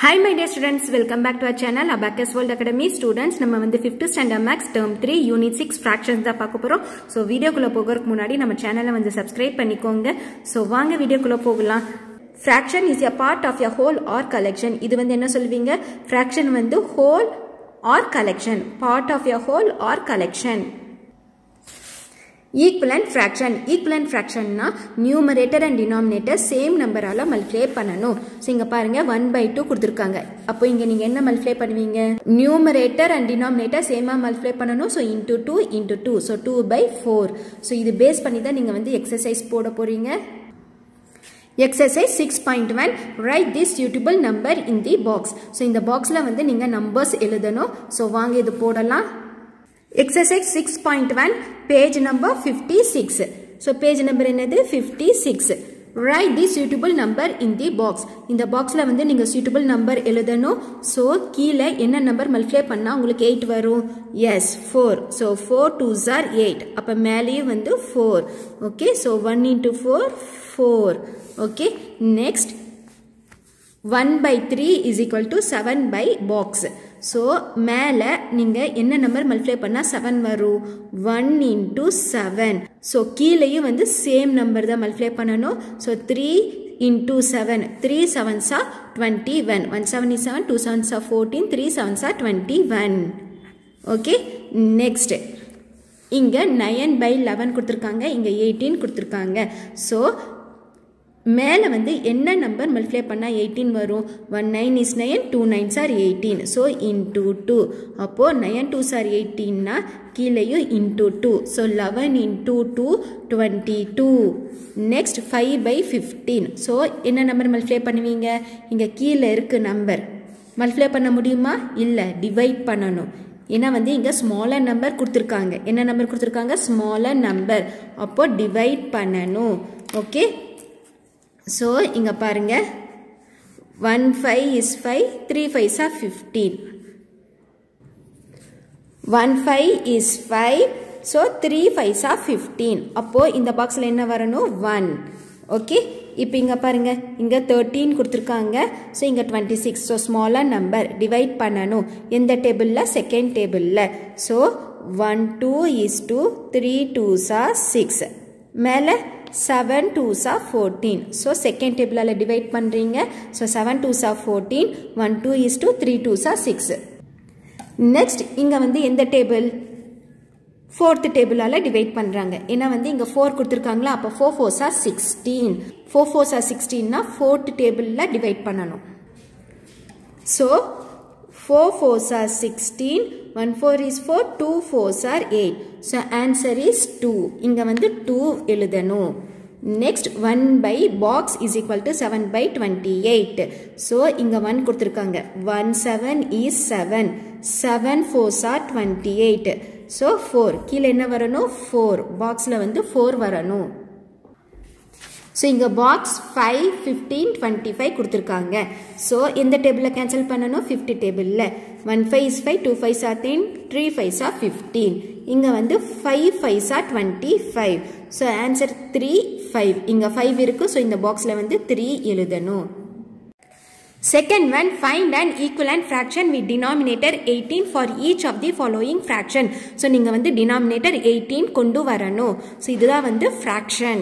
Hi my dear students welcome back to our channel abacus world academy students நம்ம வந்து fifth standard maths term three unit six fractions தான் பார்க்க போகிறோம் so வீடியோக்குள்ளே போகிறதுக்கு முன்னாடி நம்ம சேனலை வந்து சப்ஸ்கிரைப் பண்ணிக்கோங்க ஸோ வாங்க வீடியோக்குள்ளே போகலாம் fraction is a part of a whole or collection இது வந்து என்ன சொல்வீங்க ஃப்ராக்ஷன் வந்து whole or collection part of a whole or collection equivalent fraction equivalent ஃப்ராக்ஷன்னா நியூமரேட்டர் அண்ட் டினாமினேட்டர் சேம் நம்பரால் மல்டிப்ளை பண்ணணும் ஸோ இங்கே பாருங்க ஒன் பை டூ கொடுத்துருக்காங்க அப்போ இங்கே நீங்கள் என்ன மல்டிப்ளை பண்ணுவீங்க நியூமரேட்டர் அண்ட் டினாமினேட்டர் சேமாக மல்டிப்ளை பண்ணணும் so into two into two so two by four so இது பேஸ் பண்ணி தான் நீங்கள் வந்து எக்ஸசைஸ் போட போகிறீங்க exercise six point one write the suitable number in the box so இந்த பாக்ஸில் வந்து நீங்கள் நம்பர்ஸ் எழுதணும் ஸோ வாங்க இது போடலாம் exercise six point one page number fifty six so page number என்னது fifty six write the suitable number in the box இந்த பாக்ஸில் வந்து நீங்கள் சூட்டபிள் நம்பர் எழுதணும் ஸோ கீழே என்ன நம்பர் மல்டிப்ளை பண்ணால் உங்களுக்கு எயிட் வரும் yes four so four two are eight அப்போ மேலேயும் வந்து four okay so one into four four okay next one by three is equal to seven by box so மேலே நீங்கள் என்ன நம்பர் மல்டிப்ளை பண்ணால் செவன் வரும் ஒன் இன்ட்டு செவன் ஸோ கீழேயும் வந்து சேம் நம்பர் தான் மல்டிப்ளை பண்ணணும் so three into seven three sevens are twenty one one seventy seven two sevens are fourteen three sevens are twenty one okay next இங்கே நயன் பை லெவன் கொடுத்துருக்காங்க இங்கே eighteen கொடுத்துருக்காங்க so மேலே வந்து என்ன நம்பர் மல்டிப்ளை பண்ணால் எயிட்டீன் வரும் one nine is nine two nine are eighteen so into two அப்போது நயன் டூ சார் எயிட்டீன்னா கீழேயும் into two so eleven into two twenty two next five by fifteen so என்ன number multiply பண்ணுவீங்க இங்கே கீழே இருக்குது நம்பர் மல்டிப்ளை பண்ண முடியுமா இல்லை டிவைட் பண்ணணும் ஏன்னா வந்து இங்கே ஸ்மாலர் நம்பர் கொடுத்துருக்காங்க என்ன நம்பர் கொடுத்துருக்காங்க ஸ்மாலர் நம்பர் அப்போ டிவைட் பண்ணணும் ஓகே ஸோ இங்கே பாருங்க one five is five three fives are fifteen one five is five so three fives are fifteen அப்போது இந்த பாக்ஸில் என்ன வரணும் ஒன் ஓகே இப்போ இங்கே பாருங்கள் இங்கே தேர்ட்டீன் கொடுத்துருக்காங்க ஸோ இங்கே twenty six so smaller number divide பண்ணணும் எந்த டேபிளில் செகண்ட் டேபிளில் so one two is two three twos are six மேலே seven twos are fourteen so second டேபிளால் டிவைட் பண்ணுறீங்க so seven twos are fourteen one two is two three twos are six next இங்கே வந்து எந்த டேபிள் ஃபோர்த்து டேபிளால் டிவைட் பண்ணுறாங்க ஏன்னா வந்து இங்கே ஃபோர் கொடுத்துருக்காங்களா அப்போ four fours are sixteen four fours are சிக்ஸ்டீன்னா ஃபோர்த் டேபிளில் டிவைட் பண்ணணும் so four fours are sixteen one four is four two fours are eight so answer is two இங்கே வந்து டூ எழுதணும் next one by box is equal to seven by twenty eight so இங்கே one கொடுத்துருக்காங்க one seven is seven seven fours are twenty eight so four கீழே என்ன வரணும் four பாக்ஸில் வந்து ஃபோர் வரணும் ஸோ இங்கே box five fifteen twenty five கொடுத்துருக்காங்க ஸோ எந்த டேபிளில் கேன்சல் பண்ணணும் ஃபிஃப்டி டேபிளில் one five is five two five are ten three five are fifteen இங்கே வந்து five five are twenty five so answer three five இங்கே ஃபைவ் இருக்குது ஸோ இந்த பாக்ஸில் வந்து த்ரீ எழுதணும் Second one, find an equivalent fraction with denominator 18 for each of the following fraction. So நீங்கள் வந்து denominator 18 கொண்டு வரணும் ஸோ இதுதான் வந்து fraction.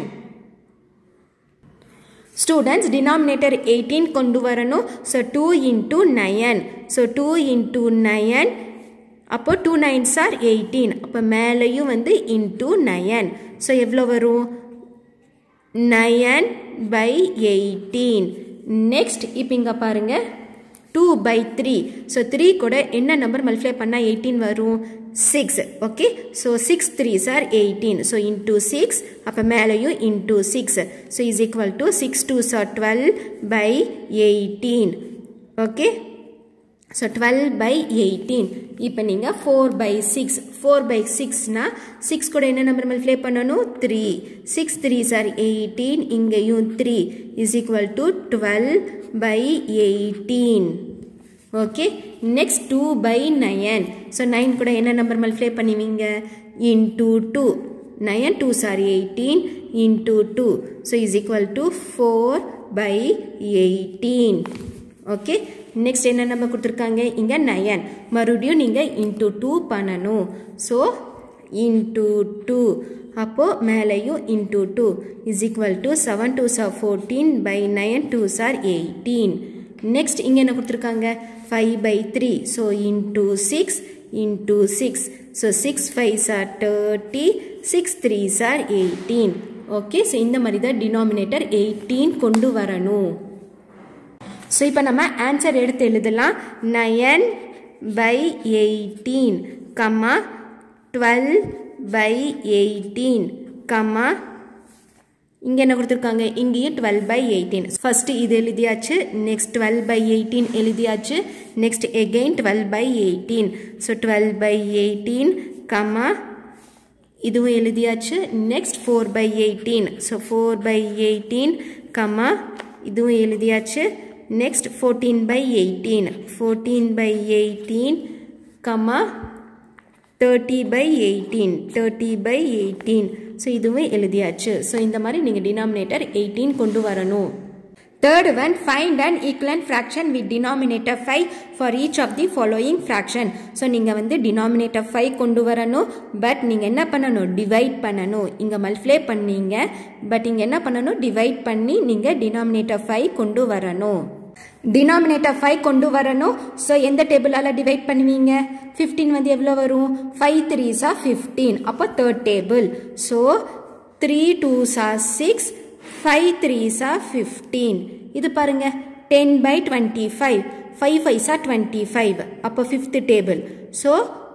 ஸ்டூடெண்ட்ஸ் டினாமினேட்டர் எயிட்டீன் கொண்டு வரணும் so two into nine so two into nine அப்போ டூ நைன்ஸ் ஆர் எயிட்டீன் அப்போ மேலேயும் வந்து இன்டூ நயன் ஸோ எவ்வளோ வரும் நயன் பை எயிட்டீன் நெக்ஸ்ட் இப்போ இங்கே பாருங்கள் two by three so three கூட என்ன நம்பர் மல்டிப்ளை பண்ணால் எயிட்டீன் வரும் six okay so six three are eighteen so into six அப்போ மேலேயும் into six so is equal to six two are twelve by eighteen okay so twelve by eighteen இப்போ நீங்கள் four by six four by சிக்ஸ்னா six கூட என்ன number multiply பண்ணணும் three six three are eighteen இங்கேயும் three is equal to twelve by eighteen okay next two by nine so nine கூட என்ன number multiply பண்ணுவீங்க into two nine two are eighteen into two so is equal to four by eighteen okay next என்ன நம்ம கொடுத்துருக்காங்க இங்கே nine மறுபடியும் நீங்கள் into two பண்ணணும் ஸோ இன்ட்டு டூ அப்போது மேலேயும் into two is equal to seven two are fourteen by nine two are eighteen next இங்கே என்ன கொடுத்துருக்காங்க five by three so into six into six so six five are thirty six three are eighteen okay so இந்த மாதிரி தான் denominator eighteen கொண்டு வரணும் so இப்போ நம்ம ஆன்சர் எடுத்து எழுதலாம் nine by eighteen comma twelve by eighteen comma இங்கே என்ன கொடுத்துருக்காங்க இங்கேயும் டுவெல் பை எயிட்டீன் ஃபர்ஸ்ட் இது எழுதியாச்சு நெக்ஸ்ட் டுவெல் பை எயிட்டீன் எழுதியாச்சு next again twelve by eighteen so twelve by eighteen comma இதுவும் எழுதியாச்சு next four by eighteen so four by eighteen comma இதுவும் எழுதியாச்சு next fourteen by eighteen fourteen by eighteen comma thirty by eighteen thirty by eighteen so இதுவும் எழுதியாச்சு so இந்த மாதிரி நீங்கள் denominator eighteen கொண்டு வரணும் Third one, find an equivalent fraction with denominator 5 for each of the following fraction. So நீங்கள் வந்து denominator 5 கொண்டு வரணும் பட் நீங்கள் என்ன பண்ணணும் டிவைட் பண்ணணும் இங்கே மல்டிப்ளை பண்ணீங்க பட் இங்கே என்ன பண்ணணும் டிவைட் பண்ணி நீங்கள் denominator 5 கொண்டு வரணும் denominator 5 கொண்டு வரணும் ஸோ எந்த டேபிளால் டிவைட் பண்ணுவீங்க 15 வந்து எவ்வளோ வரும் ஃபைவ் த்ரீஸா ஃபிஃப்டீன் அப்போ third table so three twos are six five threes are fifteen இது பாருங்க ten by twenty five five fives are twenty five அப்போ fifth table so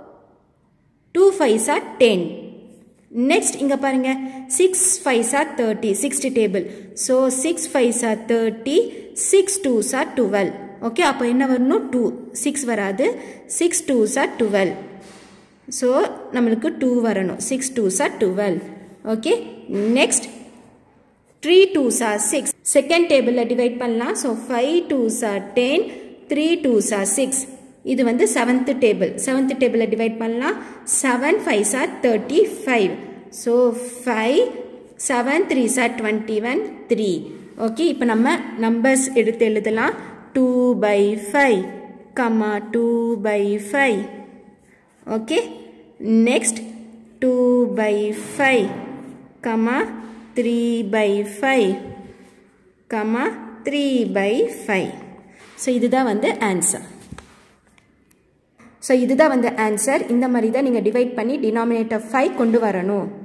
two fives are ten next இங்கே பாருங்க six fives are thirty sixth table so six fives are thirty six twos are twelve okay அப்போ என்ன வரணும் two six வராது six twos are twelve so நம்மளுக்கு two வரணும் six twos are twelve okay next three twos are six second டேபிளில் divide பண்ணலாம் so five twos are ten three twos are six இது வந்து செவன்த் டேபிள் செவன்த் டேபிளில் டிவைட் பண்ணலாம் seven five are thirty five so five seven three are twenty one three okay இப்போ நம்ம numbers எடுத்து எழுதலாம் two by five comma two by five okay next two by five comma three by five comma three by five so இதுதான் வந்து answer so இதுதான் வந்து answer இந்த மாதிரி தான் நீங்கள் டிவைட் பண்ணி டினாமினேட்டர் ஃபைவ் கொண்டு வரணும்